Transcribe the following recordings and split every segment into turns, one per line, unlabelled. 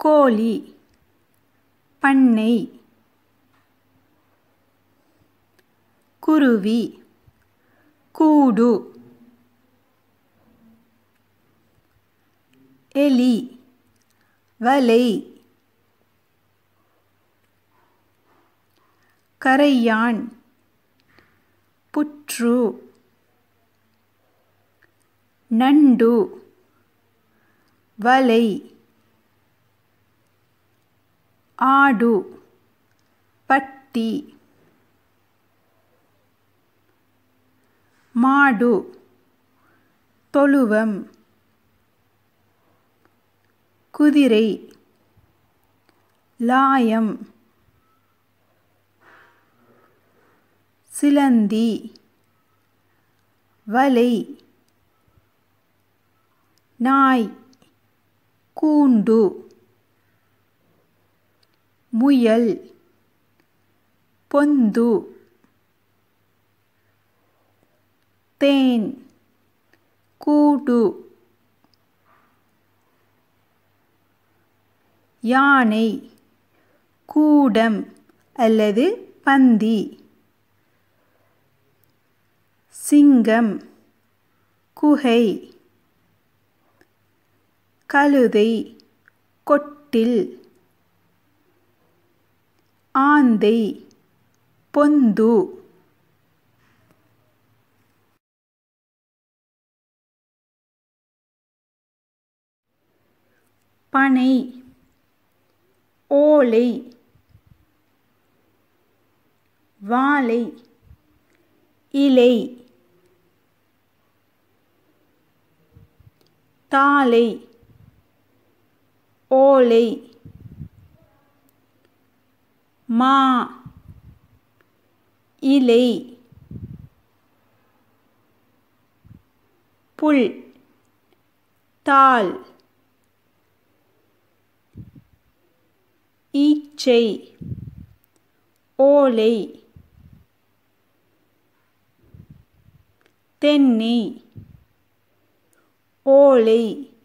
கோழி பண்ணை குருவி கூடு எலி வலை கரையான் புற்று நண்டு வலை ஆடு பட்டி மாடு தொழுவம் குதிரை லாயம் சிலந்தி வலை நாய் கூண்டு முயல் பொந்து தேன் கூடு யானை கூடம் அல்லது பந்தி சிங்கம் குகை கழுதை கொட்டில் ஆந்தை பொந்து பனை ஓலை வாழை இலை தாழை ஓலை மா இலை புல் தாள் ஈச்சை ஓலை தென்னை ஓலை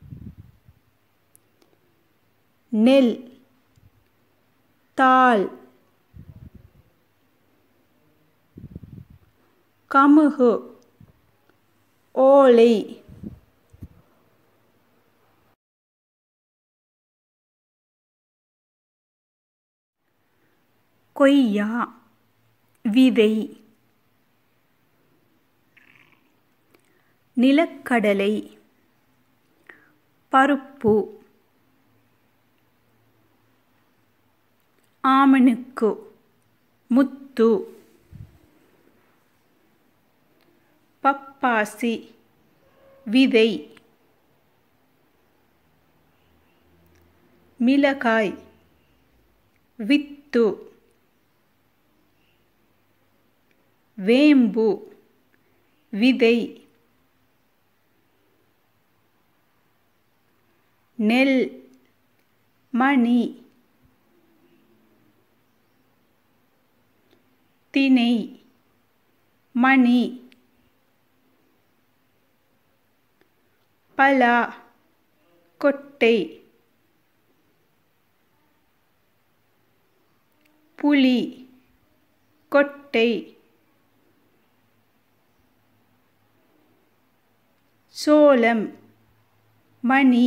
நெல் தாள் கமுகு ஓலை கொய்யா விதை நிலக்கடலை பருப்பு ஆமணுக்கு முத்து பப்பாசி விதை மிளகாய் வித்து வேம்பு விதை நெல் மணி திணை மணி பலா கொட்டை புலி கொட்டை சோளம் மணி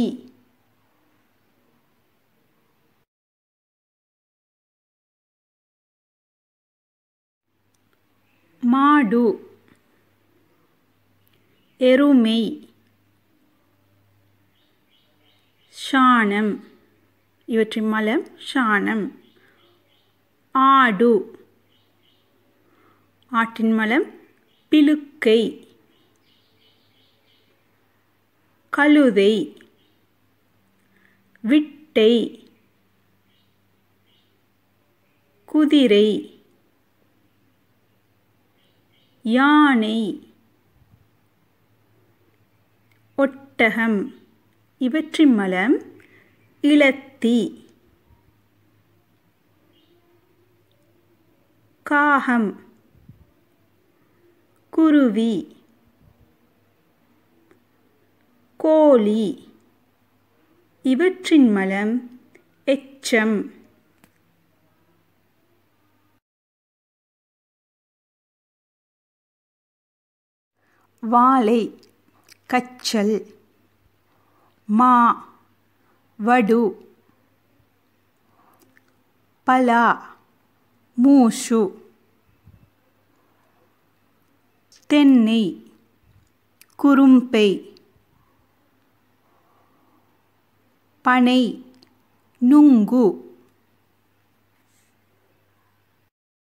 மாடு எருமை சாணம் இவற்றின் மலம் சாணம் ஆடு ஆட்டின் மலம் பிலுக்கை கழுதை விட்டை குதிரை யானை ஒட்டகம் இவற்றின் மலம் இலத்தி காகம் குருவி கோழி இவற்றின் மலம் எச்சம் வாழை கச்சல் மா வடு பலா மூசு தென்னை குறும்பை பனை நுங்கு